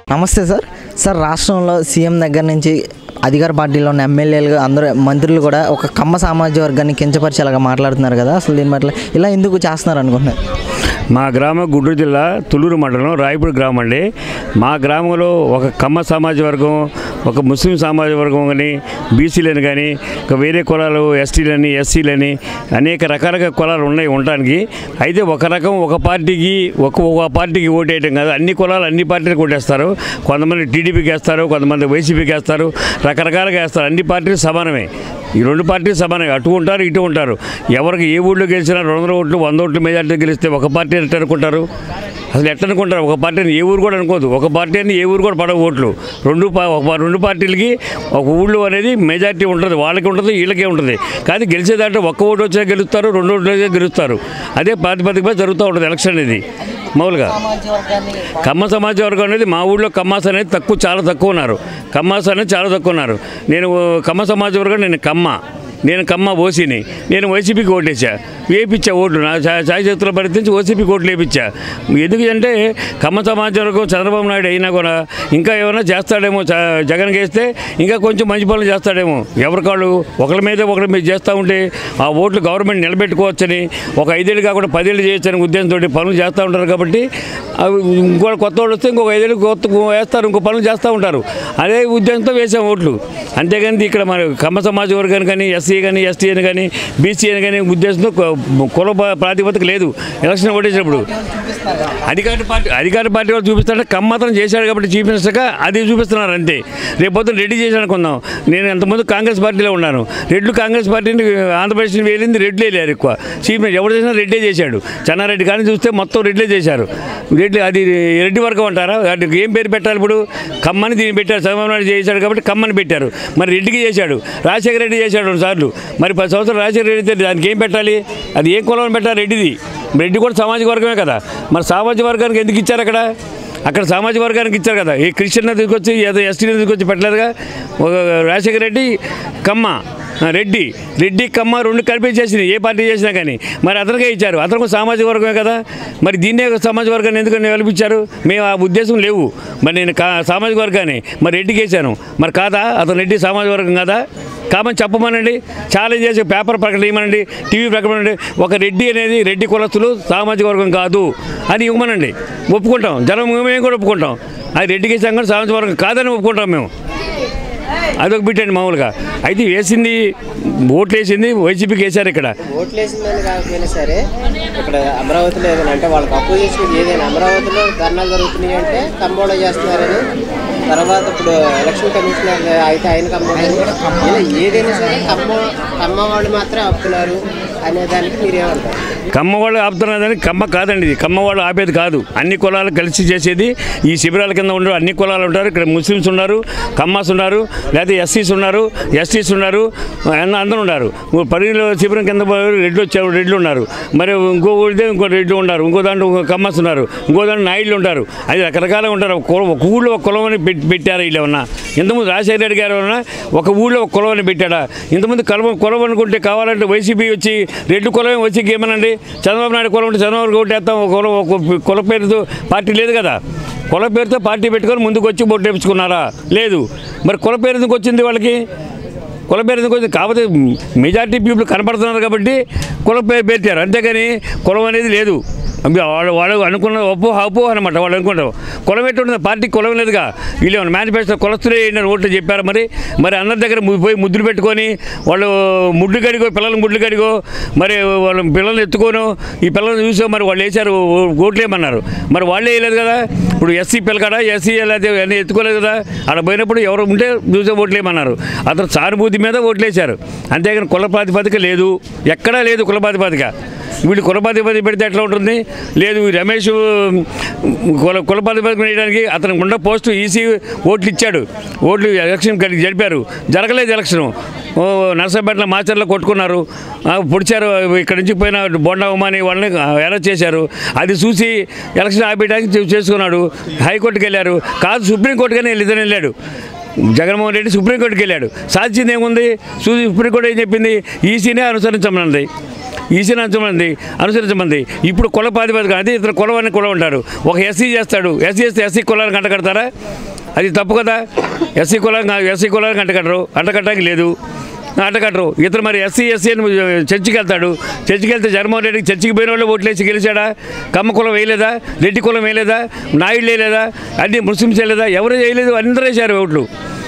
నమస్తే sir sir రాష్ట్రంలో CM దగ్గర నుంచి అధికార పార్టీలో ఉన్న ఎమ్మెల్యేలు అందరూ మంత్రులు కూడా ఒక కమ్మ సామాజిక వర్గాన్ని కించపరిచేలాగా మాట్లాడుతున్నారు కదా అసలు దీని పట్ల ఇలా ఎందుకు చేస్తున్నారు అనుకుంటున్నారు మా గ్రామం గుంటూరు జిల్లా తుళ్ళూరు మండలం రాయపూడి గ్రామం అండి మా గ్రామంలో ఒక కమ్మ సమాజ వర్గం ఒక ముస్లిం సమాజ వర్గం కానీ బీసీలని కానీ ఇంకా వేరే కులాలు ఎస్టీలని ఎస్సీలని అనేక రకాలుగా కులాలు ఉన్నాయి ఉండడానికి అయితే ఒక రకం ఒక పార్టీకి ఒక ఒక పార్టీకి ఓటేయటం కాదు అన్ని కులాలు అన్ని పార్టీలకు ఓటేస్తారు కొంతమంది టీడీపీకి వేస్తారు కొంతమంది వైసీపీకి వేస్తారు రకరకాలుగా వేస్తారు అన్ని పార్టీలు సమానమే ఈ రెండు పార్టీలు సమానమే అటు ఉంటారు ఇటు ఉంటారు ఎవరికి ఏ ఊళ్ళో గెలిచినా రెండు వందల ఓట్లు వంద ఓట్లు మెజార్టీ గెలిస్తే ఒక పార్టీ ఎట్ట అనుకుంటారు అసలు ఎట్ట అనుకుంటారు ఒక పార్టీని ఏ ఊరు కూడా అనుకోదు ఒక పార్టీ అని ఏ ఊరు కూడా పడవు ఓట్లు రెండు పా- ఒక రెండు పార్టీలకి ఒక ఊళ్ళో అనేది మెజార్టీ ఉంటుంది వాళ్ళకి ఉంటుంది వీళ్ళకే ఉంటుంది కానీ గెలిచే దాంట్లో ఒక్క ఓటు వచ్చినా గెలుస్తారు రెండు ఓట్లు వచ్చినా గెలుస్తారు అదే ప్రాతిపదికపై జరుగుతూ ఉంటుంది ఎలక్షన్ అనేది మామూలుగా కమ్మ సమాజ వర్గం అనేది మా ఊళ్ళో కమ్మాస్ అనేది తక్కువ చాలా తక్కువ ఉన్నారు కమ్మాస్ అనేది చాలా తక్కువ ఉన్నారు నేను కమ్మ సమాజ వర్గం నేను కమ్మ నేను కమ్మ ఓసీని నేను వైసీపీకి ఓటేసా వేయించా ఓట్లు నా చా- చాయ్ చేతుల్లో పరిస్థితి ఓసీపీకి ఓట్లు వేయించా ఎందుకు అంటే కమ్మ సమాజ వర్గం చంద్రబాబు నాయుడు అయినా కూడా ఇంకా ఏమైనా చేస్తాడేమో చ- జగన్ వేస్తే ఇంకా కొంచెం మంచి పనులు చేస్తాడేమో ఎవరికాళ్ళు ఒకరి మీద ఒకరి మీద చేస్తూ ఉంటే ఆ ఓట్లు గవర్నమెంట్ నిలబెట్టుకోవచ్చని ఒక ఐదేళ్ళు కాకుండా పదేళ్ళు చేయొచ్చని ఉద్దేశంతో పనులు చేస్తూ ఉంటారు కాబట్టి అవి ఇంకో కొత్త వాళ్ళు వస్తే ఇంకొక ఐదేళ్ళు కొత్త వేస్తారు ఇంకో పనులు చేస్తూ ఉంటారు అదే ఉద్దేశంతో వేసాం ఓట్లు అంతేగాని ఇక్కడ మరి కమ్మ సమాజ వర్గాన్ని కానీ ఎస్సీ కానీ ఎస్టీ అని కానీ బీసీ అని కానీ ఉద్దేశంతో కొ- కుల ప్రా- ప్రాతిపదిక లేదు ఎలక్షన్ ఓటేసినప్పుడు అధికార పార్టీ అధికార పార్టీ వాళ్ళు చూపిస్తారంటే కమ్మతం చేశాడు కాబట్టి చీఫ్ మినిస్టర్గా అది చూపిస్తున్నారు అంతే రేపు పొద్దున రెడ్డి చేశాడు అనుకుందాం నేను ఎంతమంది కాంగ్రెస్ పార్టీలో ఉన్నాను రెడ్లు కాంగ్రెస్ పార్టీని ఆంధ్రప్రదేశ్ని వేలింది రెడ్లు వెళ్ళారు ఎక్కువ చీఫ్ మినిస్టర్ ఎవరు చేసినా రెడ్డే చేశాడు చెన్నారెడ్డి కానీ చూస్తే మొత్తం రెడ్లే చేశారు రెడ్డి అది రెడ్డి వర్గం అంటారా వాటికి ఏం పేరు పెట్టాలి ఇప్పుడు కమ్మని దీన్ని పెట్టారు చంద్రబాబు నాయుడు చేశాడు కాబట్టి కమ్మని పెట్టారు మరి రెడ్డికి చేశాడు రాజశేఖర రెడ్డి చేశాడు రెండు సార్లు మరి పది సంవత్సరాలు రాజశేఖర రెడ్డి అయితే దానికి ఏం పెట్టాలి అది ఏ కులం పెట్టాలి రెడ్డిది రెడ్డి కూడా సామాజిక వర్గమే కదా మరి సామాజిక వర్గానికి ఎందుకు ఇచ్చారు అక్కడ అక్కడ సామాజిక వర్గానికి ఇచ్చారు కదా ఈ క్రిస్టియన్ తీసుకొచ్చి ఏదో ఎస్టీ తీసుకొచ్చి పెట్టలేదుగా ఒక రాజశేఖర రెడ్డి కమ్మ ఆ, రెడ్డి రెడ్డి కమ్మ రెండు కలిపి చేసింది ఏ పార్టీ చేసినా కానీ మరి అతనికే ఇచ్చారు అతను కూడా సామాజిక వర్గమే కదా మరి దీన్నే సామాజిక వర్గాన్ని ఎందుకు కల్పించారు మేము ఆ ఉద్దేశం లేవు మరి నేను కా సామాజిక వర్గాన్ని మరి రెడ్డికి వేసాను మరి కాదా అతను రెడ్డి సామాజిక వర్గం కాదా కామని చెప్పమనండి ఛాలెంజ్ చేసి పేపర్ ప్రకటన ఇవ్వమనండి టీవీ ప్రకటన ఒక రెడ్డి అనేది రెడ్డి కులస్తులు సామాజిక వర్గం కాదు అని ఇవ్వమనండి ఒప్పుకుంటాం జనం మేము కూడా ఒప్పుకుంటాం అది రెడ్డికి సంఘం సామాజిక వర్గం కాదని ఒప్పుకుంటాం మేము అదొక బిట్టండి మామూలుగా అయితే వేసింది ఓట్లు వేసింది వైసీపీకి వేశారు ఇక్కడ ఓట్లు వేసిందని కాకపోయినా సరే ఇక్కడ అమరావతిలో ఏదైనా అంటే వాళ్ళకి అపోజిషన్ ఏదైనా అమరావతిలో ధర్నాలు జరుగుతున్నాయి అంటే కంబోడ చేస్తున్నారని తర్వాత ఇప్పుడు ఎలక్షన్ కమిషనర్ అయితే ఆయన కంబోడ ఇలా ఏదైనా సరే కమ్మ కమ్మ వాళ్ళు మాత్రం ఆపుతున్నారు అనే దానికి మీరేమంటారు కమ్మ వాళ్ళు ఆపుతున్నదని కమ్మ కాదండి ఇది కమ్మ వాళ్ళు ఆపేది కాదు అన్ని కులాలు కలిసి చేసేది ఈ శిబిరాల కింద ఉండరు అన్ని కులాలు ఉంటారు ఇక్కడ ముస్లిమ్స్ ఉన్నారు కమ్మాస్ ఉన్నారు లేదా ఎస్సీస్ ఉన్నారు ఎస్టీస్ ఉన్నారు అన్న- అందరూ ఉన్నారు పరిధిలో శిబిరం కింద పోయి రెడ్లు వచ్చారు రెడ్లు ఉన్నారు మరి ఇంకో ఊరిదే ఇంకో రెడ్లు ఉన్నారు ఇంకో దాంట్లో ఇంకో కమ్మాస్ ఉన్నారు ఇంకో దాంట్లో నాయుళ్ళు ఉంటారు అది రకరకాలుగా ఉంటారు ఒక కుల- ఒక ఊళ్ళో ఒక కులం అని పెట్టి పెట్టారు వీళ్ళు ఏమన్నా ఇంతకుముందు రాజశేఖర రెడ్డి గారు ఏమన్నా ఒక ఊళ్ళో ఒక కులం అని పెట్టాడా ఇంతకుముందు కులం కులం అనుకుంటే కావాలంటే వైసీపీ వచ్చి రెడ్డి కులం వచ్చి ఏమనండి చంద్రబాబు నాయుడు కులం అంటే చంద్రబాబు ఓటేస్తాం ఒక కులం ఒక కుల పేరుతో పార్టీ లేదు కదా కుల పేరుతో పార్టీ పెట్టుకొని ముందుకు వచ్చి ఓటు వేపించుకున్నారా లేదు మరి కుల పేరు ఎందుకు వచ్చింది వాళ్ళకి కుల పేరు ఎందుకు వచ్చింది కాకపోతే మెజార్టీ పీపుల్ కనపడుతున్నారు కాబట్టి కుల పేరు పెట్టారు అంతేగాని కులం అనేది లేదు అవి వాళ్ళు వాళ్ళు అనుకున్న అపోహ అపోహ అనమాట వాళ్ళు అనుకుంటారు కులం ఎట్టుంటుంది పార్టీ కులం లేదుగా వీళ్ళు ఏమైనా మేనిఫెస్టో కులస్తులే ఏంటని ఓట్లు చెప్పారు మరి మరి అందరి దగ్గర ము- పోయి ముద్దులు పెట్టుకొని వాళ్ళు ముడ్లు కడిగో పిల్లలు ముడ్లు కడిగో మరి వాళ్ళ పిల్లల్ని ఎత్తుకోను ఈ పిల్లల్ని చూసో మరి వాళ్ళు వేశారు ఓ- ఓట్లు వేయమన్నారు మరి వాళ్ళే వేయలేదు కదా ఇప్పుడు ఎస్సీ పిల్లకాడ ఎస్సీ లేదా అన్నీ ఎత్తుకోలేదు కదా అక్కడ పోయినప్పుడు ఎవరు ఉంటే చూసే ఓట్లు వేయమన్నారు అతను సానుభూతి మీద ఓట్లు వేశారు అంతేగాని కుల ప్రాతిపదిక లేదు ఎక్కడా లేదు కుల ప్రాతిపదిక వీళ్ళు కులపాధిపతి పెడితే ఎట్లా ఉంటుంది లేదు ఈ రమేష్ కుల కులపాధిపతి వేయడానికి అతనికి ఉన్న పోస్టు ఈసీ ఓట్లు ఇచ్చాడు ఓట్లు ఎలక్షన్ కలిగి జరిపారు జరగలేదు ఎలక్షన్ ఓ నర్సంపేటలో మాచర్లో కొట్టుకున్నారు ఆ, పొడిచారు ఇక్కడ నుంచి పోయిన బొండా ఉమాని వాళ్ళని అరెస్ట్ చేశారు అది చూసి ఎలక్షన్ ఆపేయడానికి చే- చేసుకున్నాడు హైకోర్టుకి వెళ్ళారు కాదు సుప్రీంకోర్టుగానే ఇద్దరు వెళ్ళాడు జగన్మోహన్ రెడ్డి సుప్రీంకోర్టుకి వెళ్ళాడు సాధించింది ఏముంది సు- సుప్రీంకోర్టు ఏం చెప్పింది ఈసీనే అనుసరించమన్నది ఈసీని అనుసరించమంది అనుసరించమంది ఇప్పుడు కుల ప్రాతిపదిక అది ఇతర కులవాన్ని కులం ఉంటారు ఒక ఎస్సీ చేస్తాడు ఎస్సీ చేస్తే ఎస్సీ కులానికి గంట కడతారా అది తప్పు కదా ఎస్సీ కులం ఎస్సీ కులానికి గంట కట్టరు అంట కట్టడానికి లేదు అంటకట్టరు ఇతను మరి ఎస్సీ ఎస్సీ అని చర్చికి వెళ్తాడు చర్చికి వెళ్తే జగన్మోహన్ రెడ్డికి చర్చికి పోయిన వాళ్ళు ఓట్లేసి గెలిచాడా కమ్మ కులం వేయలేదా రెడ్డి కులం వేయలేదా నాయుడు వేయలేదా అన్ని ముస్లిమ్స్ వేయలేదా ఎవరు వేయలేదు అందరూ వేశారు ఓట్లు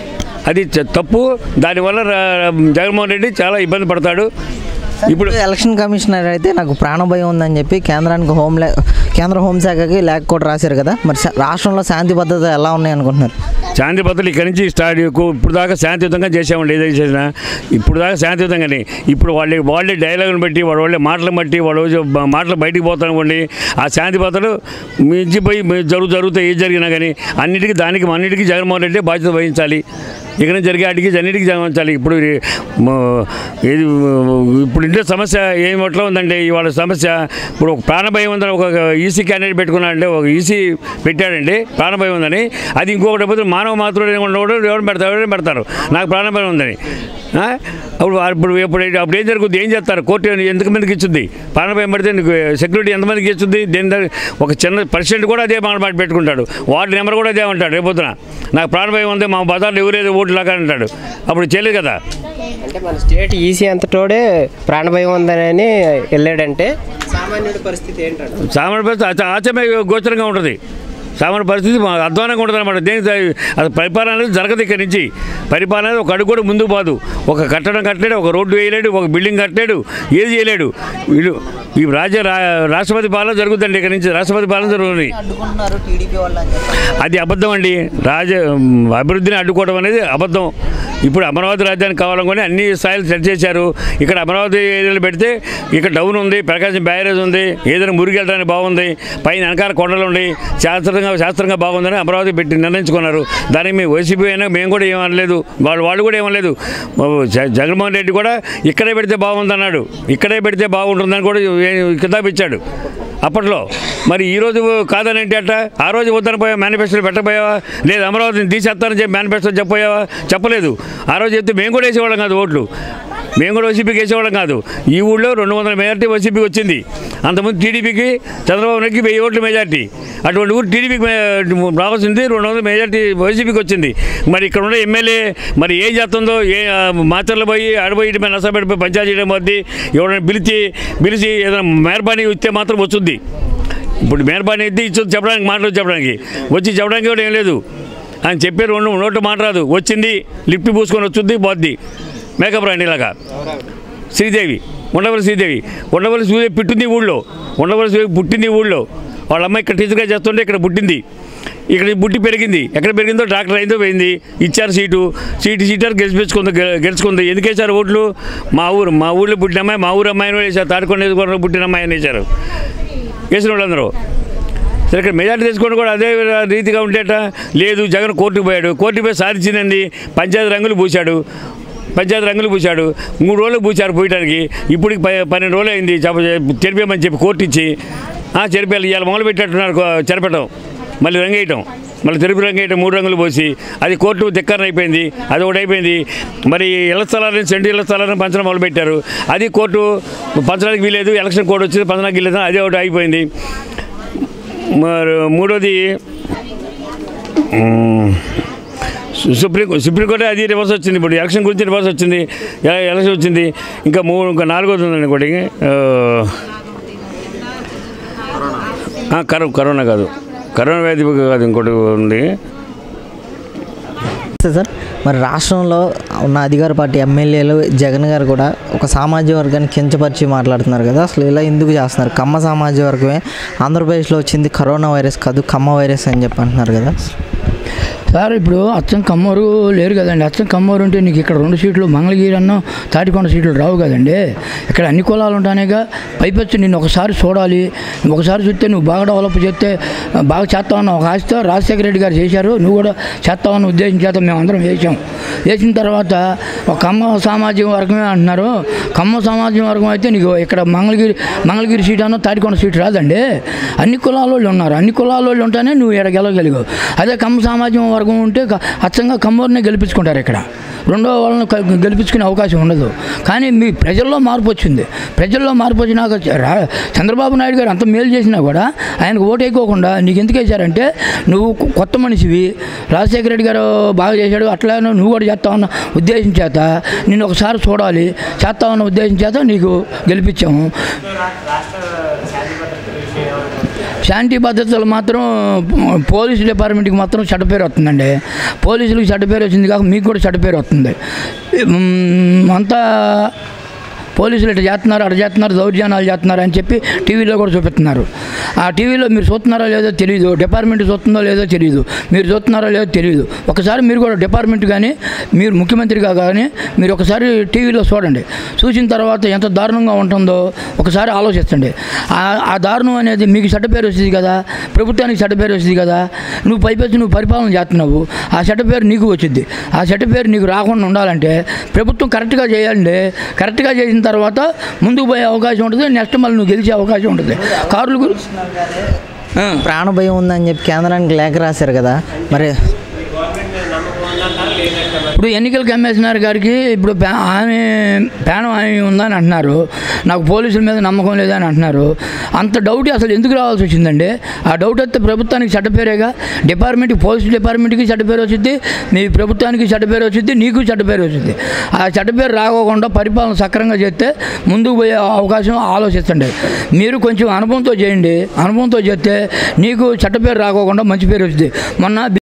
అది చ- తప్పు దానివల్ల రా- జగన్మోహన్ రెడ్డి చాలా ఇబ్బంది పడతాడు ఇప్పుడు ఎలక్షన్ కమిషనర్ అయితే నాకు ప్రాణభయం ఉందని చెప్పి కేంద్రానికి హోం లే కేంద్ర హోంశాఖకి లేఖ కూడా రాశారు కదా మరి శా- రాష్ట్రంలో శాంతి భద్రత ఎలా ఉన్నాయి అనుకుంటున్నారు శాంతి భద్రతలు ఇక్కడి నుంచి స్టార్ట్ కు- ఇప్పుడు దాకా శాంతియుతంగా చేసామండి ఏదైతే చేసినా ఇప్పుడు దాకా శాంతియుతంగానే ఇప్పుడు వాళ్ళే వాళ్ళే డైలాగులు బట్టి వాళ్ళ వాళ్ళే మాటలు బట్టి వాళ్ళ రోజు బ- మాటలు బయటికి పోతానుకోండి ఆ శాంతి భద్రతలు మించిపోయి మీ- జరుగు జరుగుతాయి ఏది జరిగినా కానీ అన్నిటికీ దానికి అన్నిటికీ జగన్మోహన్ రెడ్డి బాధ్యత వహించాలి ఇక్కడ జరిగే వాటికి అన్నిటికీ జగన్మోహించాలి ఇప్పుడు ఇది మ- ఏది ఇప్పుడు ఇంటే సమస్య ఏం ఎట్లా ఉందంటే ఇవాళ సమస్య ఇప్పుడు ఒక ప్రాణభయం ఉందని ఒక ఈసీ క్యాండిడేట్ పెట్టుకున్నాడంటే ఒక ఈసీ పెట్టాడండి ప్రాణభయం ఉందని అది ఇంకొకటి పోతే మానవ మాత్రుడు ఎవరు పెడతారు ఎవరైనా పెడతారు నాకు ప్రాణభయం ఉందని ఆ? అప్పుడు వా- ఇప్పుడు ఇప్పుడు అప్పుడు ఏం జరుగుతుంది ఏం చేస్తారు కోర్టు ఎంతకు మందికి ఇచ్చింది ప్రాణభయం పడితే నీకు సెక్యూరిటీ ఎంతమందికి ఇచ్చింది దేని దగ్గర ఒక చిన్న పర్సెంట్ కూడా అదే మాట మాట పెట్టుకుంటాడు వార్డు నెంబర్ కూడా అదే అంటాడు రేపొద్దున నాకు ప్రాణభయం ఉంది మా బజార్లో ఎవరేదో ఓట్లు లాగా అంటాడు అప్పుడు చేయలేదు కదా అంటే మన స్టేట్ ఈసీ అంతటోడే ప్రాణభయం ఉందని వెళ్ళాడంటే సామాన్యుడి పరిస్థితి ఏంటంటే సామాన్య పరిస్థితి ఆచమే గోచరంగా ఉంటుంది సామాన్య పరిస్థితి మా అధ్వానంగా ఉంటుంది అనమాట దేని అది పరిపాలన అనేది జరగదు ఇక్కడి నుంచి పరిపాలన అనేది ఒక అడుగు కూడా ముందుకు పోదు ఒక కట్టడం కట్టలేడు ఒక రోడ్డు వేయలేడు ఒక బిల్డింగ్ కట్టలేడు ఏది చేయలేడు వీళ్ళు ఈ రాజ్య రా- రాష్ట్రపతి పాలన జరుగుతుందండి ఇక్కడ నుంచి రాష్ట్రపతి పాలన జరుగుతుంది అడ్డుకుంటున్నారు టీడీపీ వాళ్ళు అని చెప్పి అది అబద్ధం అండి రాజ అభివృద్ధిని అడ్డుకోవడం అనేది అబద్ధం ఇప్పుడు అమరావతి రాజధాని కావాలనుకుని అన్ని స్థాయిలు సెట్ చేశారు ఇక్కడ అమరావతి ఏరియాలో పెడితే ఇక్కడ డౌన్ ఉంది ప్రకాశం బ్యారేజ్ ఉంది ఏదైనా మురిగెళ్ళడానికి బాగుంది పైన వెనకాల కొండలు ఉంది శాస్త్రంగా శాస్త్రంగా బాగుందని అమరావతి పెట్టి నిర్ణయించుకున్నారు దానికి మేము వైసీపీ అయినా మేము కూడా ఏమనలేదు వాళ్ళు వాళ్ళు కూడా ఏమనలేదు జ- జగన్మోహన్ రెడ్డి కూడా ఇక్కడే పెడితే బాగుందన్నాడు ఇక్కడే పెడితే బాగుంటుందని కూడా ఏ- కితాబు ఇచ్చాడు అప్పట్లో మరి ఈ రోజు కాదని ఏంటి అట్ట ఆ రోజు వద్దని పోయా మేనిఫెస్టో పెట్టపోయావా లేదు అమరావతిని తీసేస్తానని చెప్పి మేనిఫెస్టో చెప్పపోయావా చెప్పలేదు ఆ రోజు చెప్తే మేము కూడా వేసేవాళ్ళం కాదు ఓట్లు మేము కూడా వైసీపీకి వేసేవాళ్ళం కాదు ఈ ఊళ్ళో రెండు వందల మెజార్టీ వైసీపీకి వచ్చింది అంతకుముందు టీడీపీకి చంద్రబాబు నాయుడుకి వెయ్యి ఓట్ల మెజార్టీ అటువంటి ఊరు టీడీపీకి మే- రావాల్సింది రెండు వందల మెజార్టీ వైసీపీకి వచ్చింది మరి ఇక్కడ ఉన్న ఎమ్మెల్యే మరి ఏం చేస్తుందో ఏ ఆ, మాచర్లు పోయి ఆడపోయి ఇటు మీద నష్టపెట్టిపోయి పంచాయతీ చేయడం పోద్ది ఎవరైనా పిలిచి పిలిచి ఏదైనా మేర్బానీ ఇస్తే మాత్రం వస్తుంది ఇప్పుడు మేర్బానీ అయితే ఇచ్చి చెప్పడానికి మాటలు చెప్పడానికి వచ్చి చెప్పడానికి కూడా ఏం లేదు అని చెప్పే రెండు నోట్లు మాట రాదు వచ్చింది లిఫ్ట్ పూసుకొని వచ్చింది పోద్ది మేకప్ రాండి ఇలాగా శ్రీదేవి ఉండవల్లి శ్రీదేవి ఉండవల్లి శ్రీదేవి పుట్టింది ఈ ఊళ్ళో ఉండవల్లి శ్రీదేవి పుట్టింది ఈ ఊళ్ళో వాళ్ళ అమ్మాయి ఇక్కడ టీచర్గా చేస్తుంటే ఇక్కడ పుట్టింది ఇక్కడ బుట్టి పెరిగింది ఎక్కడ పెరిగిందో డాక్టర్ అయిందో పోయింది ఇచ్చారు సీటు సీటు సీటర్ గెలిపించుకుంది గె- గెలుచుకుంది ఎందుకు వేశారు ఓట్లు మా ఊరు మా ఊళ్ళో పుట్టిన అమ్మాయి మా ఊరు అమ్మాయిని వేశారు తాడుకొండ పుట్టిన అమ్మాయిని వేశారు వేసిన వాళ్ళందరూ సరే ఇక్కడ మెజార్టీ తెచ్చుకోండి కూడా అదే రీతిగా ఉండేట లేదు జగన్ కోర్టుకు పోయాడు కోర్టుకు పోయి సాధించిందండి పంచాయతీ రంగులు పూశాడు పంచాయతీ రంగులు పూశాడు మూడు రోజులు పూశారు పోయడానికి ఇప్పుడు పన్నెండు రోజులు అయింది చెప్ప చెరిపేయమని చెప్పి కోర్టు ఇచ్చి ఆ, చెరిపేయాలి ఇవాళ మొదలు పెట్టేట్టున్నారు కో- చెరపటం మళ్ళీ రంగేయటం మళ్ళీ తెలుపు రంగేయటం మూడు రంగులు పోసి అది కోర్టు ధిక్కరణ అయిపోయింది అది ఒకటి అయిపోయింది మరి ఇళ్ల స్థలాలను సెంటు ఇళ్ల స్థలాలను పంచడం మొదలుపెట్టారు అది కోర్టు పంచడానికి వీలేదు ఎలక్షన్ కోడ్ వచ్చింది పంచడానికి వీలేదు అది ఒకటి అయిపోయింది మరి మూడోది మ్, సు- సుప్రీం సుప్రీంకోర్టు అది రివర్స్ వచ్చింది ఇప్పుడు ఎలక్షన్ గురించి రివర్స్ వచ్చింది ఎ- ఎలక్షన్ వచ్చింది ఇంకా మూడు ఇంకా నాలుగోది ఉందండి ఇంకోటి ఆ, ఆ, కరో కరోనా కాదు కరోనా వ్యాధి కాదు ఇంకోటి ఉంది నమస్తే సార్ మరి రాష్ట్రంలో ఉన్న అధికార పార్టీ ఎమ్మెల్యేలు జగన్ గారు కూడా ఒక సామాజిక వర్గాన్ని కించపరిచి మాట్లాడుతున్నారు కదా అసలు ఇలా ఎందుకు చేస్తున్నారు కమ్మ సామాజిక వర్గమే ఆంధ్రప్రదేశ్లో వచ్చింది కరోనా వైరస్ కాదు కమ్మ వైరస్ అని చెప్పి అంటున్నారు కదా సార్ ఇప్పుడు అచ్చం కమ్మూరు లేరు కదండి అచ్చం కమ్మూరు ఉంటే నీకు ఇక్కడ రెండు సీట్లు మంగళగిరి అన్న తాటికొండ సీట్లు రావు కదండి ఇక్కడ అన్ని కులాలు ఉంటానేగా పైపెచ్చి నిన్ను ఒకసారి చూడాలి ఒకసారి చూస్తే నువ్వు బాగా డెవలప్ చేస్తే బాగా చేస్తావన్న ఒక ఆశతో రాజశేఖర రెడ్డి గారు చేశారు నువ్వు కూడా చేస్తావన్న ఉద్దేశం చేత మేము అందరం వేసాం వేసిన తర్వాత ఒక కమ్మ సామాజిక వర్గమే అంటున్నారు కమ్మ సామాజిక వర్గం అయితే నీకు ఇక్కడ మంగళగిరి మంగళగిరి సీట్ అన్న తాటికొండ సీట్ రాదండి అన్ని కులాల వాళ్ళు ఉన్నారు అన్ని కులాల వాళ్ళు ఉంటేనే నువ్వు ఇక్కడ గెలవగలిగావు అదే కమ్మ సామాజిక వర్గం ఉంటే క- అచ్చంగా కమ్మూరునే గెలిపించుకుంటారు ఇక్కడ రెండో వాళ్ళని క- గెలిపించుకునే అవకాశం ఉండదు కానీ మీ ప్రజల్లో మార్పు వచ్చింది ప్రజల్లో మార్పు వచ్చినాక చ- రా- చంద్రబాబు నాయుడు గారు అంత మేలు చేసినా కూడా ఆయనకు ఓటు వేయకోకుండా నీకు ఎందుకు వేశారంటే నువ్వు కొ- కొత్త మనిషివి రాజశేఖర రెడ్డి గారు బాగా చేశాడు అట్లా నువ్వు కూడా చేస్తావన్న ఉద్దేశం చేత నిన్ను ఒకసారి చూడాలి చేస్తామన్న ఉద్దేశం చేత నీకు గెలిపించాము శాంతి భద్రతలు మాత్రం పోలీసు డిపార్ట్మెంట్కి మాత్రం చెడ్డ పేరు వస్తుందండి పోలీసులకు చెడ్డ పేరు వచ్చింది కాక మీకు కూడా చెడ్డ పేరు వస్తుంది మ్, అంతా పోలీసులు ఇట్లా చేస్తున్నారు అట్లా చేస్తున్నారు దౌర్జన్యాలు చేస్తున్నారు అని చెప్పి టీవీలో కూడా చూపిస్తున్నారు ఆ టీవీలో మీరు చూస్తున్నారో లేదో తెలియదు డిపార్ట్మెంట్ చూస్తుందో లేదో తెలియదు మీరు చూస్తున్నారో లేదో తెలియదు ఒకసారి మీరు కూడా డిపార్ట్మెంట్ కానీ మీరు ముఖ్యమంత్రిగా కానీ మీరు ఒకసారి టీవీలో చూడండి చూసిన తర్వాత ఎంత దారుణంగా ఉంటుందో ఒకసారి ఆలోచించండి ఆ- ఆ దారుణం అనేది మీకు చెడ్డ పేరు వస్తుంది కదా ప్రభుత్వానికి చెడ్డ పేరు వస్తుంది కదా నువ్వు పైపెచ్చి నువ్వు పరిపాలన చేస్తున్నావు ఆ చెడ్డ పేరు నీకు వచ్చింది ఆ చెడ్డ పేరు నీకు రాకుండా ఉండాలంటే ప్రభుత్వం కరెక్ట్గా చేయాలండి కరెక్ట్గా చేసిన తర్వాత ముందుకు పోయే అవకాశం ఉంటుంది నెక్స్ట్ మళ్ళీ నువ్వు గెలిచే అవకాశం ఉంటుంది కార్లు గురి ఆ. ప్రాణ భయం ఉందని చెప్పి కేంద్రానికి లేఖ రాశారు కదా మరి ఇప్పుడు ఎన్నికల కమిషనర్ గారికి ఇప్పుడు ప్యా- ఆమె ప్రాణం ఆమె ఉందని అంటున్నారు నాకు పోలీసుల మీద నమ్మకం లేదని అంటున్నారు అంత డౌట్ అసలు ఎందుకు రావాల్సి వచ్చిందండి ఆ డౌట్ వస్తే ప్రభుత్వానికి చెడ్డ పేరేగా డిపార్ట్మెంట్కి పోలీస్ డిపార్ట్మెంట్కి చెడ్డ పేరు వచ్చింది మీ ప్రభుత్వానికి చెడ్డ పేరు వచ్చింది నీకు చెడ్డ పేరు వచ్చింది ఆ చెడ్డ పేరు రాకోకుండా పరిపాలన సక్రంగా చేస్తే ముందుకు పోయే అవకాశం ఆలోచించండి మీరు కొంచెం అనుభవంతో చేయండి అనుభవంతో చేస్తే నీకు చెడ్డ పేరు రాకోకుండా మంచి పేరు వచ్చింది మొన్న